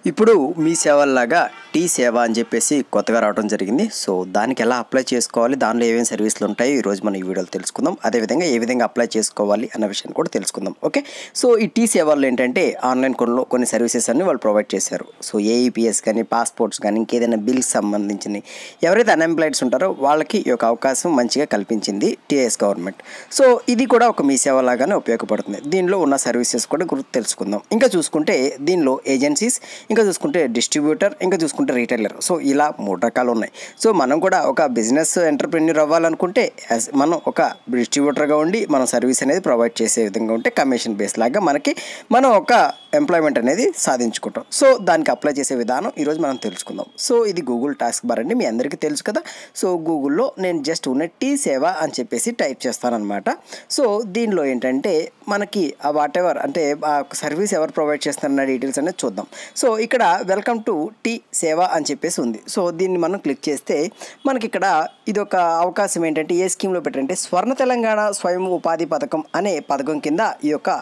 ఇప్పుడు మీ సేవల్లాగా టీ సేవ అని చెప్పేసి కొత్తగా రావడం జరిగింది సో దానికి ఎలా అప్లై చేసుకోవాలి దానిలో ఏమేమి సర్వీసులు ఉంటాయి ఈరోజు మనం ఈ వీడియోలో తెలుసుకుందాం అదేవిధంగా ఏ విధంగా అప్లై చేసుకోవాలి అన్న విషయాన్ని కూడా తెలుసుకుందాం ఓకే సో ఈ టీ సేవల్లో ఏంటంటే ఆన్లైన్ కొనలో కొన్ని సర్వీసెస్ అన్ని వాళ్ళు ప్రొవైడ్ చేశారు సో ఏఈపిఎస్ కానీ పాస్పోర్ట్స్ కానీ ఇంకేదైనా బిల్స్ సంబంధించిన ఎవరైతే అన్ఎంప్లాయిడ్స్ ఉంటారో వాళ్ళకి ఈ యొక్క అవకాశం మంచిగా కల్పించింది టీఎస్ గవర్నమెంట్ సో ఇది కూడా ఒక మీ సేవ లాగానే ఉపయోగపడుతుంది దీనిలో ఉన్న సర్వీసెస్ కూడా గుర్తు తెలుసుకుందాం ఇంకా చూసుకుంటే దీనిలో ఏజెన్సీస్ ఇంకా చూసుకుంటే డిస్ట్రిబ్యూటర్ ఇంకా చూసుకుంటే రీటైలర్ సో ఇలా మూడు రకాలు ఉన్నాయి సో మనం కూడా ఒక బిజినెస్ ఎంటర్ప్రెన్యూర్ అవ్వాలనుకుంటే as మనం ఒక డిస్ట్రిబ్యూటర్గా ఉండి మనం సర్వీస్ అనేది ప్రొవైడ్ చేసే విధంగా ఉంటే కమిషన్ బేస్ లాగా మనకి మనం ఒక ఎంప్లాయ్మెంట్ అనేది సాధించుకుంటాం సో దానికి అప్లై చేసే విధానం ఈరోజు మనం తెలుసుకుందాం సో ఇది గూగుల్ టాస్క్ బార్ అండి మీ అందరికీ తెలుసు కదా సో గూగుల్లో నేను జస్ట్ ఉన్న టీ సేవ అని చెప్పేసి టైప్ చేస్తానన్నమాట సో దీనిలో ఏంటంటే మనకి ఆ వాట్ ఎవర్ అంటే ఆ సర్వీస్ ఎవరు ప్రొవైడ్ చేస్తారన్న డీటెయిల్స్ అనేది చూద్దాం సో ఇక్కడ వెల్కమ్ టు టీ సేవ అని చెప్పేసి ఉంది సో దీన్ని మనం క్లిక్ చేస్తే మనకి ఇక్కడ ఇది ఒక అవకాశం ఏంటంటే ఏ స్కీమ్లో పెట్టంటే స్వర్ణ తెలంగాణ స్వయం ఉపాధి పథకం అనే పథకం కింద ఈ యొక్క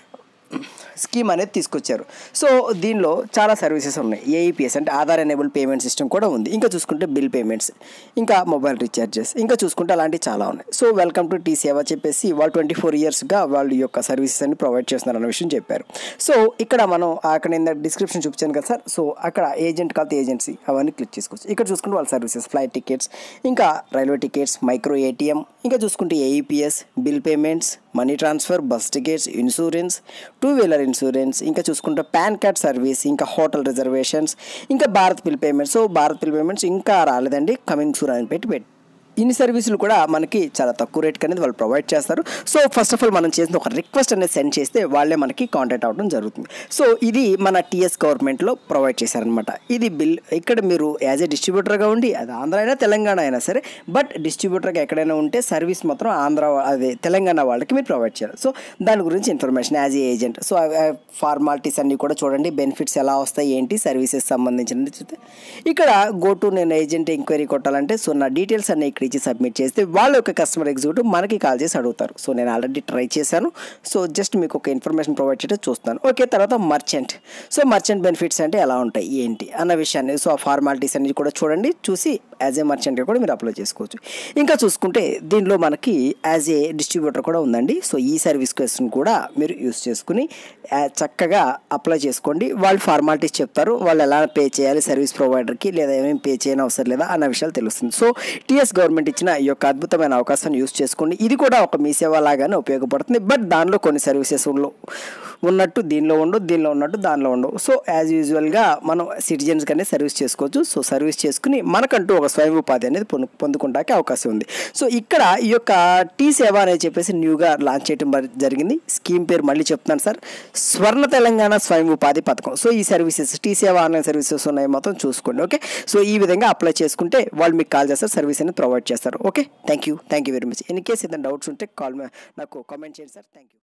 స్కీమ్ అనేది తీసుకొచ్చారు సో దీనిలో చాలా సర్వీసెస్ ఉన్నాయి ఏఈపిఎస్ అంటే ఆధార్ ఎనేబుల్ పేమెంట్ సిస్టమ్ కూడా ఉంది ఇంకా చూసుకుంటే బిల్ పేమెంట్స్ ఇంకా మొబైల్ రీఛార్జెస్ ఇంకా చూసుకుంటే అలాంటివి చాలా ఉన్నాయి సో వెల్కమ్ టు టీ సేవ చెప్పేసి వాళ్ళు ట్వంటీ ఫోర్ ఇయర్స్గా వాళ్ళు ఈ యొక్క సర్వీసెస్ అన్ని ప్రొవైడ్ చేస్తున్నారు అన్న విషయం చెప్పారు సో ఇక్కడ మనం అక్కడ నేను డిస్క్రిప్షన్ చూపించాను కదా సార్ సో అక్కడ ఏజెంట్ కాదు ఏజెన్సీ అవన్నీ క్లిక్ చేసుకోవచ్చు ఇక్కడ చూసుకుంటే వాళ్ళ సర్వీసెస్ ఫ్లైట్ టికెట్స్ ఇంకా రైల్వే టికెట్స్ మైక్రో ఏటీఎం ఇంకా చూసుకుంటే AEPS bill payments money transfer bus tickets insurance two wheeler insurance ఇంకా చూసుకుంటే పాన్ కార్డ్ సర్వీస్ ఇంకా హోటల్ రిజర్వేషన్స్ ఇంకా Bharat bill payments so Bharat bill payments ఇంకా రాలేదండి కమింగ్ సూర్ అని పెట్టి పెట్టి ఇన్ని సర్వీసులు కూడా మనకి చాలా తక్కువ రేట్కి అనేది వాళ్ళు ప్రొవైడ్ చేస్తారు సో ఫస్ట్ ఆఫ్ ఆల్ మనం చేసిన ఒక రిక్వెస్ట్ అనేది సెండ్ చేస్తే వాళ్ళే మనకి కాంటాక్ట్ అవ్వడం జరుగుతుంది సో ఇది మన టీఎస్ గవర్నమెంట్లో ప్రొవైడ్ చేశారనమాట ఇది బిల్ ఇక్కడ మీరు యాజ్ ఏ డిస్ట్రిబ్యూటర్గా ఉండి అది ఆంధ్ర అయినా తెలంగాణ అయినా సరే బట్ డిస్ట్రిబ్యూటర్గా ఎక్కడైనా ఉంటే సర్వీస్ మాత్రం ఆంధ్ర అదే తెలంగాణ వాళ్ళకి మీరు ప్రొవైడ్ చేయాలి సో దాని గురించి information as a agent so formalities అన్నీ కూడా చూడండి బెనిఫిట్స్ ఎలా వస్తాయి ఏంటి సర్వీసెస్ సంబంధించినది చూస్తే ఇక్కడ గో టు నేను ఏజెంట్ ఎంక్వైరీ కొట్టాలంటే సో నా డీటెయిల్స్ అన్ని ఇక్కడ ఇచ్చి సబ్మిట్ చేస్తే వాళ్ళ యొక్క కస్టమర్ ఎగ్జిక్యూటివ్ మనకి కాల్ చేసి అడుగుతారు సో నేను ఆల్రెడీ ట్రై చేశాను సో జస్ట్ మీకు ఒక ఇన్ఫర్మేషన్ ప్రొవైడ్ చేయడం చూస్తాను ఓకే తర్వాత మర్చెంట్ సో మర్చెంట్ బెనిఫిట్స్ అంటే ఎలా ఉంటాయి ఏంటి అన్న విషయాన్ని సో ఆ ఫార్మాలిటీస్ అన్ని కూడా చూడండి చూసి యాజ్ ఏ మర్చెంట్గా కూడా మీరు అప్లై చేసుకోవచ్చు ఇంకా చూసుకుంటే దీనిలో మనకి యాజ్ ఏ డిస్ట్రిబ్యూటర్ కూడా ఉందండి సో ఈ సర్వీస్ క్వశ్చన్ కూడా మీరు యూస్ చేసుకుని ఆ, చక్కగా అప్లై చేసుకోండి వాళ్ళు ఫార్మాలిటీస్ చెప్తారు వాళ్ళు ఎలా పే చేయాలి సర్వీస్ ప్రొవైడర్కి లేదా ఏమేమి పే చేయని అవసరం లేదా అన్న విషయాలు తెలుస్తుంది సో టీఎస్ గవర్నమెంట్ ఇచ్చిన ఈ యొక్క అద్భుతమైన అవకాశాన్ని యూస్ చేసుకోండి ఇది కూడా ఒక మీ సేవ లాగానే ఉపయోగపడుతుంది బట్ దానిలో కొన్ని సర్వీసెస్ ఉన్నట్టు దీనిలో ఉండవు దీనిలో ఉన్నట్టు దానిలో ఉండవు సో యాజ్ యూజువల్గా మనం సిటిజన్స్కి అనేది సర్వీస్ చేసుకోవచ్చు సో సర్వీస్ చేసుకుని మనకంటూ ఒక స్వయం ఉపాధి అనేది పొందు పొందుకుంటానికి అవకాశం ఉంది సో ఇక్కడ ఈ యొక్క టీ సేవ అనేది చెప్పేసి న్యూగా లాంచ్ చేయడం మరి- జరిగింది స్కీమ్ పేరు మళ్ళీ చెప్తున్నాను సార్ స్వర్ణ తెలంగాణ స్వయం ఉపాధి పథకం సో ఈ services T Seva online services ఉన్నాయి మొత్తం చూసుకోండి ఓకే సో ఈ విధంగా అప్లై చేసుకుంటే వాళ్ళు మీకు కాల్ చేస్తారు సర్వీస్ అనేది ప్రొవైడ్ చేస్తారు okay thank you thank you very much in case ఏదైనా డౌట్స్ ఉంటే కాల్ నాకు కామెంట్ చేయండి సార్ థ్యాంక్ యూ